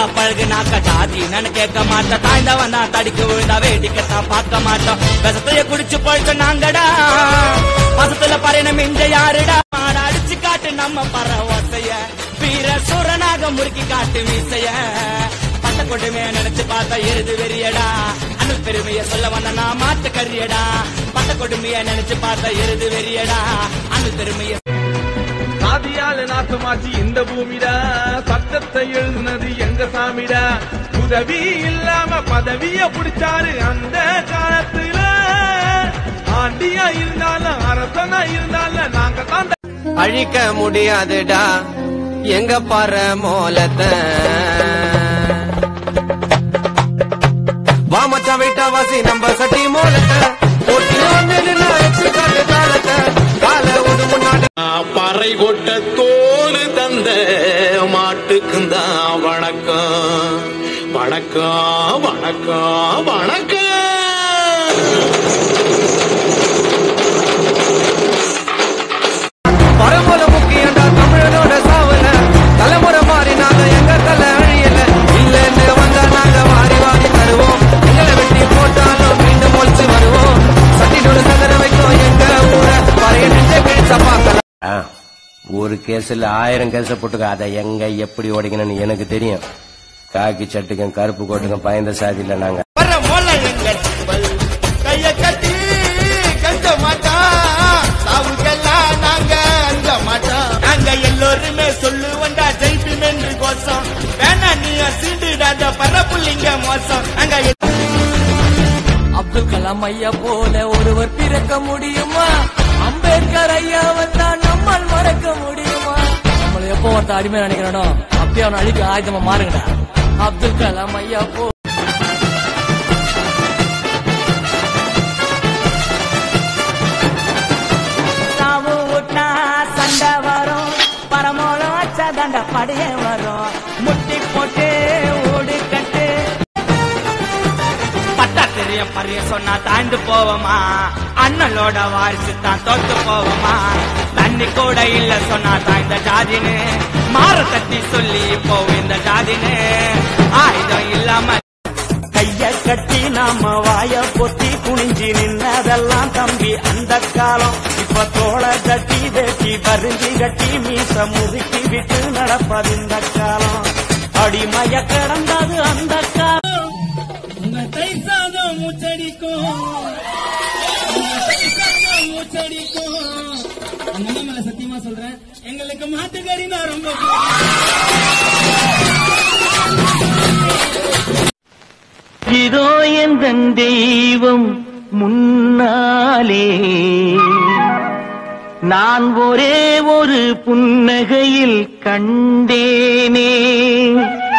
ஒழுங்கா பழகுனாக்க ஜாதி நான் கேட்க மாட்டோம் தாய்ந்தவன் தான் தடிக்கு விழுந்தா வேடிக்கைத்தான் பார்க்க மாட்டோம் விஷத்தைய குடிச்சு போயிட்டு நாங்கடா பசத்துல பறையணும் இங்க யாருடா மாட அடிச்சு காட்டு நம்ம பரவசைய வீர சூரனாக முறுக்கி காட்டு மீசைய பட்ட கொடுமைய நினைச்சு பார்த்தா எருது வெறியடா அண்ணல் பெருமைய சொல்ல வந்த நான் மாட்டு கரியடா பட்ட கொடுமைய நினைச்சு பார்த்தா எருது வெறியடா அண்ணல் பெருமைய சாதியால நாசமாச்சு இந்த பூமிடா சட்டத்தை எழுதுனது எங்க சாமிடா உதவி இல்லாம பதவிய புடிச்சாரு அந்த காலத்துல ஆண்டியா இருந்தாலும் அரசனா இருந்தாலும் நாங்க தான் அழிக்க முடியாதுடா எங்க பாற மோலத்தை வாமச்சா வீட்டா வாசி நம்ம சட்டி மோலத்தை போட்டி வந்து நின்னா எச்சு காட்டு தாளத்தை கால ஒரு முன்னாடி பறை கொட்ட தோல் தந்த மாட்டுக்குந்தான் வணக்கம் வணக்கம் வணக்கம் வணக்கம் பரமொல முக்கியண்டா தமிழனோட சாவல தலைமுறை மாறினாங்க எங்க தலை அழியல இல்லன்னு வந்தா நாங்க வாரி வாரி தருவோம் எங்களை வெட்டி போட்டாலும் மீண்டும் ஒழிச்சு வருவோம் சட்டினோட சதற வைக்கும் எங்க ஊரை பறைய நின்று கிழிச்ச பார்க்கலாம் ஒரு கேஸ்ல ஆயிரம் கேஸ போட்டுக்க அதை எங்க எப்படி ஓடிக்கணும்னு எனக்கு தெரியும் காக்கி சட்டுக்கும் கருப்பு கோட்டுக்கும் பயந்த சாதியில நாங்க வர மொல்ல எங்க சிம்பல் கைய கட்டி கட்ட மாட்டான் சாவுக்கெல்லாம் நாங்க அங்க மாட்டோம் நாங்க எல்லோருமே சொல்லுவண்டா ஜெயிப்போம் என்று கோசம் வேணா நீ சீண்டுடாத பரப்புள்ளிங்க மோசம் நாங்க அப்துல் கலாம் ஐயா போல ஒருவர் பிறக்க முடியுமா அம்பேத்கர் ஐயா வந்தா நம்மால் மறக்க முடியுமா நம்மள எப்போ ஒருத்த அடிமை நினைக்கிறானோ அப்பயே அவனை அழிக்க ஆயுதமா மாறுங்கடா அப்துல் கலாம் ஐயா போ சாவு விட்டா சண்டை வரும் பரமோளம் வச்சா தண்ட படைய வரும் முட்டி போட்டு ஓடு கட்டு பட்டா தெரிய பரிய சொன்னா தாழ்ந்து போவோமா அண்ணலோட வாரிசு தான் தோத்து போவோமா தண்ணி கூட இல்ல சொன்னா தான் இந்த ஜாதின்னு மாற தட்டி சொல்லி போவோம் இந்த ஜாதின்னு ஆயுதம் இல்லாம கைய கட்டி நாம வாய பொத்தி குனிஞ்சி நின்னதெல்லாம் தம்பி அந்த காலம் இப்ப தோள தட்டி வேட்டி பருங்கி கட்டி மீச முறுக்கி விட்டு நடப்பது இந்த காலம் அடிமைய கிடந்தது அந்த காலம் உங்க தை சாதம் மூச்சடிக்கும் உங்க தை சாதம் மூச்சடிக்கும் அந்த மேல சத்தியமா சொல்றேன் எங்களுக்கு மாட்டுக்கறி தான் ரொம்ப பிடிக்கும். இதோ எந்த தெய்வம் முன்னாலே நான் ஒரே ஒரு புன்னகையில் கண்டேனே